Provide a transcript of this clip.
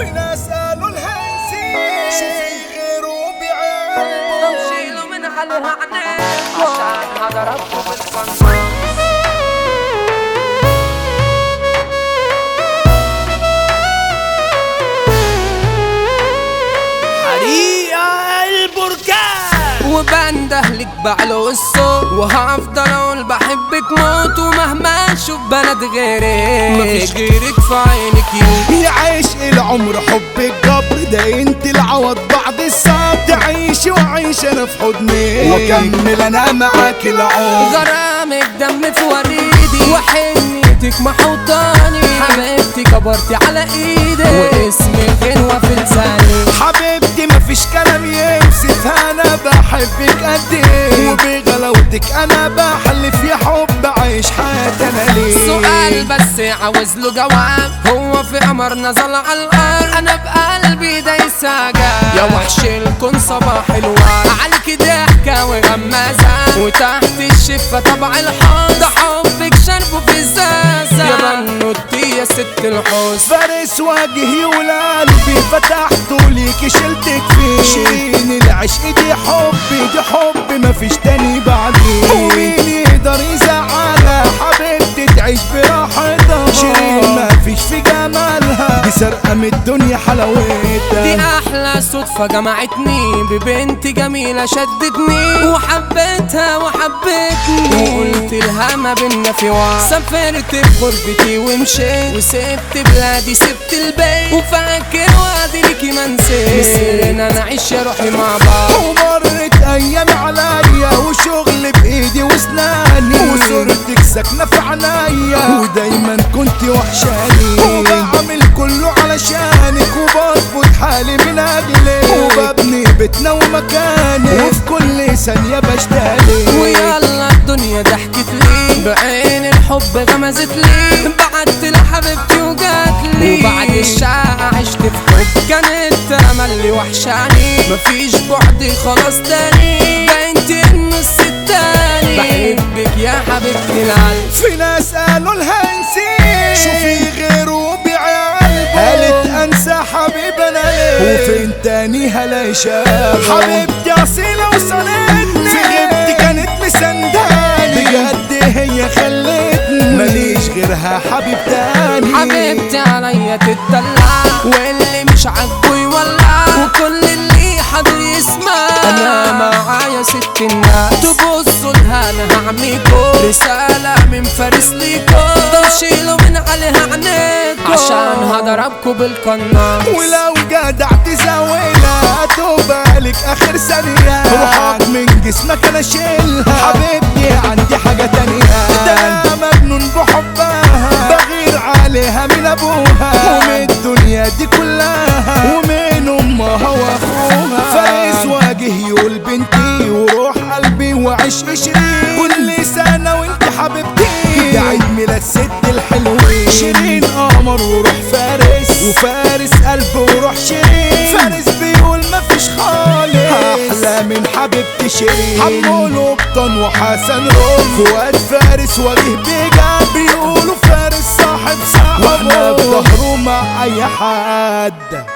في ناس قالوا الهنسي شوفي غيره بعينه طب شيلوا من على عينيكم عشان هضربكم بالقناص حريقة البركان وبندهلك بعلو الصوت وهفضل اقول بحبك موت ومهما اشوف بلد غيرك مفيش غيرك في عينك يوم يا عشق العمر حب الجبر ده انت العوض بعد الصبر تعيشي وعيش انا في حضنك واكمل انا معاك العمر غرامك دم في وريدي وحنيتك محوطاني حبيبتي كبرتي على ايدي واسمك غنوة في لساني حبيبتي مفيش كلام يوصف انا بحبك قد ايه وبغلاوتك انا بحلف يا حب عيش حياتي انا ليه سؤال بس عاوز له جواب هو في قمر نزل على الارض انا بقلبي دايس عجاب يا وحش الكون صباح الوعد عليك ضحكه وغمازه وتحت الشفه طبع الحب ده حبك شربه في الزازه يا بنوتي يا ست الحسن فارس وجهي ولقلبي فتحته ليكي شلتك فيه شيرين العشق دي حبي دي حبي مفيش تاني بعدي ومين يقدر يزعلها حبيبتي تعيش براحتها شيرين مفيش في جمالها دي سرقة من الدنيا دي حلاوتها احلى صدفة جمعتني ببنت جميلة شدتني وحبيتها وحبتني وقلت لها ما بينا في وعد سافرت بغربتي ومشيت وسبت بلادي سبت البيت وفاكر وعدي ليكي ما نسيت مسيرنا نعيش يا روحي مع بعض ومرت ايام عليا وشغل بايدي واسناني وصورتك ساكنه في عنايا ودايما كنت وحشاني وبعمل كله علشانك وبظبط حالي من اجلك وببني بيتنا ومكاني وفي كل ثانيه بشتاقلك ويلا الدنيا ضحكت لي بعين الحب غمزت لي بعدت لحبيبتي وجات لي وبعد الشقة عشت في حب كانت املي وحشاني مفيش بعد خلاص تاني بقيت النص التاني بحبك يا حبيبتي العالم في ناس قالوا الهنسي شوفي غيره بعيال قالت انسى حبيب انا ليه وفين تاني هلاقي شاب حبيبتي اصيلة وصلتني في غيبتي كانت مسنداني بجد هي خلتني ماليش غيرها حبيب تاني حبيبتي عليا تتدلع واللي مش عاجبه يولع وكل اللي حاضر يسمع انا معايا ست الناس تبصوا لها انا هعميكوا رسالة من فارس ليكوا ده شيلوا من عليها عينيكوا عشان هضربكوا بالقناص ولو جدع تزاولها تبالك اخر ثانية روحك من جسمك انا شيلها حبيبتي عندي حاجة تانية ده انا مجنون بحبها بغير عليها من ابوها ومن الدنيا دي كلها ومن امها واخوها فارس واجه يقول بنتي وروح قلبي وعشق شيرين كل سنة وانت حبيبتي ده عيد ميلاد ست الحلوين شيرين قمر وروح فارس وفارس قلب وروح شيرين فارس بيقول مفيش خالص احلى من حبيبتي شيرين حمو لقطن وحسن روم فؤاد فارس وجه بيجا بيقولوا فارس صاحب صاحبه واحنا في ظهره مع اي حد